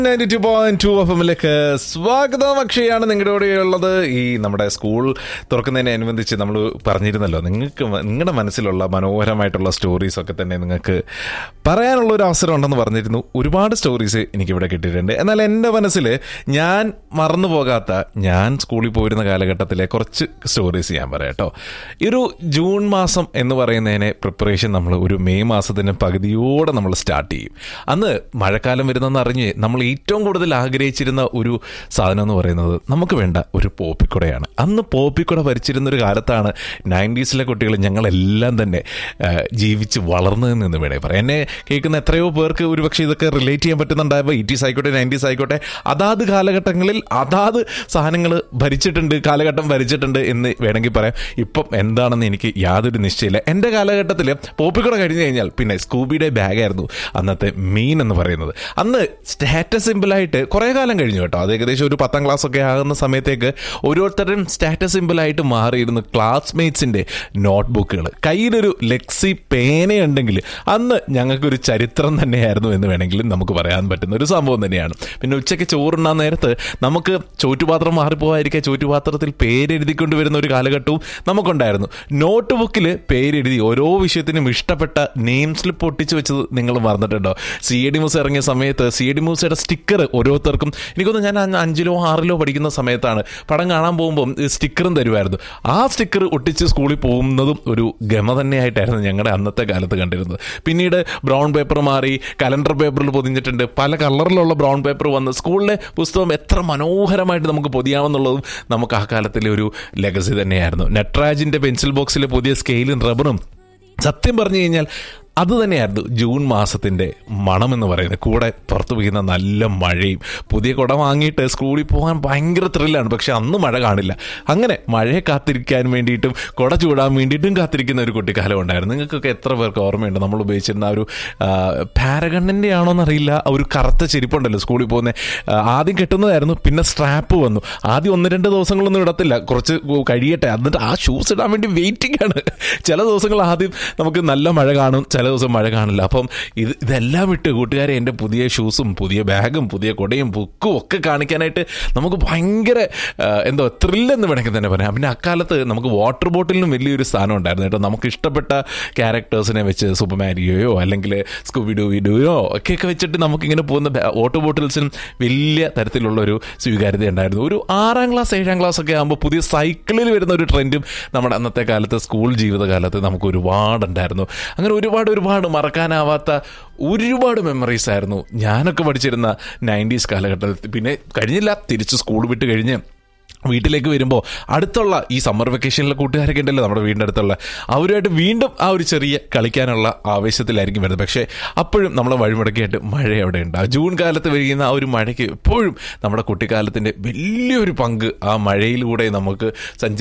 ninety two point two F എമ്മിലേക്ക് സ്വാഗതം അക്ഷയാണ് നിങ്ങളുടെ കൂടെ ഉള്ളത് ഈ നമ്മുടെ സ്കൂൾ തുറക്കുന്നതിനെ അനുബന്ധിച്ച് നമ്മൾ പറഞ്ഞിരുന്നല്ലോ നിങ്ങൾക്ക് മ- നിങ്ങളുടെ മനസ്സിലുള്ള മനോഹരമായിട്ടുള്ള സ്റ്റോറീസ് ഒക്കെ തന്നെ നിങ്ങൾക്ക് പറയാനുള്ള ഒരു അവസരം ഉണ്ടെന്ന് പറഞ്ഞിരുന്നു ഒരുപാട് സ്റ്റോറീസ് എനിക്കിവിടെ കിട്ടിയിട്ടുണ്ട് എന്നാൽ എൻ്റെ മനസ്സിൽ ഞാൻ മറന്നു പോകാത്ത ഞാൻ സ്കൂളിൽ പോയിരുന്ന കാലഘട്ടത്തിലെ കുറച്ച് സ്റ്റോറീസ് ഞാൻ പറയാം കേട്ടോ ഈ ഒരു ജൂൺ മാസം എന്ന് പറയുന്നതിനെ പ്രിപ്പറേഷൻ നമ്മൾ ഒരു മെയ് മാസത്തിന് പകുതിയോടെ നമ്മൾ സ്റ്റാർട്ട് ചെയ്യും അന്ന് മഴക്കാലം വരുന്നെന്ന് അറിഞ്ഞ് നമ്മൾ ഏറ്റവും കൂടുതൽ ആഗ്രഹിച്ചിരുന്ന ഒരു സാധനം എന്ന് പറയുന്നത് നമുക്ക് വേണ്ട ഒരു പോപ്പിക്കുടയാണ് അന്ന് പോപ്പിക്കുട ഭരിച്ചിരുന്ന ഒരു കാലത്താണ് നയൻറ്റീസിലെ കുട്ടികൾ ഞങ്ങളെല്ലാം തന്നെ ആ, ജീവിച്ച് വളർന്നതെന്ന് വേണേ പറയാം എന്നെ കേൾക്കുന്ന എത്രയോ പേർക്ക് ഒരുപക്ഷെ ഇതൊക്കെ റിലേറ്റ് ചെയ്യാൻ പറ്റുന്നുണ്ടായപ്പോൾ എയ്റ്റീസ് ആയിക്കോട്ടെ നയൻറ്റീസ് ആയിക്കോട്ടെ അതാത് കാലഘട്ടങ്ങളിൽ അതാത് സാധനങ്ങൾ ഭരിച്ചിട്ടുണ്ട് കാലഘട്ടം ഭരിച്ചിട്ടുണ്ട് എന്ന് വേണമെങ്കിൽ പറയാം ഇപ്പം എന്താണെന്ന് എനിക്ക് യാതൊരു നിശ്ചയമില്ല എൻ്റെ കാലഘട്ടത്തിൽ പോപ്പിക്കുട കഴിഞ്ഞു കഴിഞ്ഞാൽ പിന്നെ സ്കൂബിയുടെ ബാഗായിരുന്നു അന്നത്തെ മെയിൻ എന്ന് പറയുന്നത് അന്ന് സ്റ്റാറ്റസ് സിമ്പിളായിട്ട് കുറേ കാലം കഴിഞ്ഞു കേട്ടോ അത് ഏകദേശം ഒരു പത്താം ക്ലാസ് ഒക്കെ ആകുന്ന സമയത്തേക്ക് ഓരോരുത്തരും സ്റ്റാറ്റസ് സിമ്പിളായിട്ട് മാറിയിരുന്നു ക്ലാസ്മേറ്റ്സിൻ്റെ നോട്ട്ബുക്കുകൾ കയ്യിലൊരു ലെക്സി പേനയുണ്ടെങ്കിൽ അന്ന് ഞങ്ങൾക്കൊരു ചരിത്രം തന്നെയായിരുന്നു എന്ന് വേണമെങ്കിലും നമുക്ക് പറയാൻ പറ്റുന്ന ഒരു സംഭവം തന്നെയാണ് പിന്നെ ഉച്ചയ്ക്ക് ചോറുണ്ണാൻ നേരത്ത് നമുക്ക് ചോറ്റുപാത്രം മാറിപ്പോകാതിരിക്കാൻ ചോറ്റുപാത്രത്തിൽ പേരെഴുതിക്കൊണ്ട് വരുന്ന ഒരു കാലഘട്ടവും നമുക്കുണ്ടായിരുന്നു നോട്ട് ബുക്കിൽ പേരെഴുതി ഓരോ വിഷയത്തിനും ഇഷ്ടപ്പെട്ട നെയിം സ്ലിപ്പ് ഒട്ടിച്ച് വെച്ചത് നിങ്ങൾ മറന്നിട്ടുണ്ടോ സി എ ഡി മൂസ ഇറങ്ങിയ സമയത്ത് സി എ ഡി മൂസയുടെ സ്റ്റിക്കർ ഓരോരുത്തർക്കും എനിക്കൊന്ന് ഞാൻ അന്ന് അഞ്ചിലോ ആറിലോ പഠിക്കുന്ന സമയത്താണ് പടം കാണാൻ പോകുമ്പോൾ സ്റ്റിക്കറും തരുമായിരുന്നു ആ സ്റ്റിക്കർ ഒട്ടിച്ച് സ്കൂളിൽ പോകുന്നതും ഒരു ഗമ തന്നെയായിട്ടായിരുന്നു ഞങ്ങളുടെ അന്നത്തെ കാലത്ത് കണ്ടിരുന്നത് പിന്നീട് ബ്രൗൺ പേപ്പർ മാറി കലണ്ടർ പേപ്പറിൽ പൊതിഞ്ഞിട്ടുണ്ട് പല കളറിലുള്ള ബ്രൗൺ പേപ്പർ വന്ന് സ്കൂളിലെ പുസ്തകം എത്ര മനോഹരമായിട്ട് നമുക്ക് പൊതിയാമെന്നുള്ളതും നമുക്ക് ആ കാലത്തിലെ ഒരു ലെഗസി തന്നെയായിരുന്നു നട്രാജിന്റെ പെൻസിൽ ബോക്സിലെ പുതിയ സ്കെയിലും റബ്ബറും സത്യം പറഞ്ഞു കഴിഞ്ഞാൽ അത് തന്നെയായിരുന്നു ജൂൺ മാസത്തിൻ്റെ മണമെന്ന് പറയുന്നത് കൂടെ പുറത്തു പെയ്യുന്ന നല്ല മഴയും പുതിയ കുട വാങ്ങിയിട്ട് സ്കൂളിൽ പോകാൻ ഭയങ്കര ത്രില്ലാണ് പക്ഷെ അന്ന് മഴ കാണില്ല അങ്ങനെ മഴയെ കാത്തിരിക്കാൻ വേണ്ടിയിട്ടും കുട ചൂടാൻ വേണ്ടിയിട്ടും കാത്തിരിക്കുന്ന ഒരു കുട്ടിക്കാലം ഉണ്ടായിരുന്നു നിങ്ങൾക്കൊക്കെ എത്ര പേർക്ക് ഓർമ്മയുണ്ട് നമ്മൾ ഉപയോഗിച്ചിരുന്ന ആ ഒരു പാരഗണ്ണിൻ്റെ ആണോന്നറിയില്ല ആ ഒരു കറുത്ത ചെരുപ്പുണ്ടല്ലോ സ്കൂളിൽ പോകുന്ന ആദ്യം കെട്ടുന്നതായിരുന്നു പിന്നെ സ്ട്രാപ്പ് വന്നു ആദ്യം ഒന്ന് രണ്ട് ദിവസങ്ങളൊന്നും ഇടത്തില്ല കുറച്ച് കഴിയട്ടെ എന്നിട്ട് ആ ഷൂസ് ഇടാൻ വേണ്ടി വെയിറ്റിംഗ് ആണ് ചില ദിവസങ്ങൾ ആദ്യം നമുക്ക് നല്ല മഴ കാണും ചില ദിവസം മഴ കാണില്ല അപ്പം ഇത് ഇതെല്ലാം വിട്ട് കൂട്ടുകാരെ എൻ്റെ പുതിയ ഷൂസും പുതിയ ബാഗും പുതിയ കൊടയും ബുക്കും ഒക്കെ കാണിക്കാനായിട്ട് നമുക്ക് ഭയങ്കര ആ, എന്തോ ത്രില്ലെന്ന് വേണമെങ്കിൽ തന്നെ പറയാം പിന്നെ അക്കാലത്ത് നമുക്ക് വാട്ടർ ബോട്ടിലിനും വലിയൊരു സ്ഥാനം ഉണ്ടായിരുന്നു കേട്ടോ നമുക്ക് ഇഷ്ടപ്പെട്ട ക്യാരക്ടേഴ്സിനെ വെച്ച് സൂപ്പർ മാരിയോയോ അല്ലെങ്കിൽ സ്കൂബിഡു വിഡുയോ ഒക്കെ ഒക്കെ വെച്ചിട്ട് നമുക്കിങ്ങനെ പോകുന്ന വാട്ടർ ബോട്ടിൽസിനും വലിയ തരത്തിലുള്ള ഒരു സ്വീകാര്യത ഉണ്ടായിരുന്നു ഒരു ആറാം ക്ലാസ് ഏഴാം ക്ലാസ് ഒക്കെ ആകുമ്പോൾ പുതിയ സൈക്കിളിൽ വരുന്ന ഒരു ട്രെൻഡും നമ്മുടെ അന്നത്തെ കാലത്ത് സ്കൂൾ ജീവിതകാലത്ത് നമുക്ക് ഒരുപാടുണ്ടായിരുന്നു അങ്ങനെ ഒരുപാട് ഒരുപാട് മറക്കാനാവാത്ത ഒരുപാട് മെമ്മറീസ് ആയിരുന്നു ഞാനൊക്കെ പഠിച്ചിരുന്ന നയൻറ്റീസ് കാലഘട്ടത്തിൽ പിന്നെ കഴിഞ്ഞില്ല തിരിച്ച് സ്കൂൾ വിട്ട് കഴിഞ്ഞ് വീട്ടിലേക്ക് വരുമ്പോൾ അടുത്തുള്ള ഈ സമ്മർ വെക്കേഷനിലെ കൂട്ടുകാരൊക്കെ ഉണ്ടല്ലോ നമ്മുടെ വീടിൻ്റെ അടുത്തുള്ള അവരുമായിട്ട് വീണ്ടും ആ ഒരു ചെറിയ കളിക്കാനുള്ള ആവേശത്തിലായിരിക്കും വരുന്നത് പക്ഷേ അപ്പോഴും നമ്മളെ വഴിമുടക്കിയായിട്ട് മഴ അവിടെ ഉണ്ട് ആ ജൂൺ കാലത്ത് പെയ്യുന്ന ആ ഒരു മഴയ്ക്ക് എപ്പോഴും നമ്മുടെ കുട്ടിക്കാലത്തിൻ്റെ വലിയൊരു പങ്ക് ആ മഴയിലൂടെ നമുക്ക് സഞ്ചരി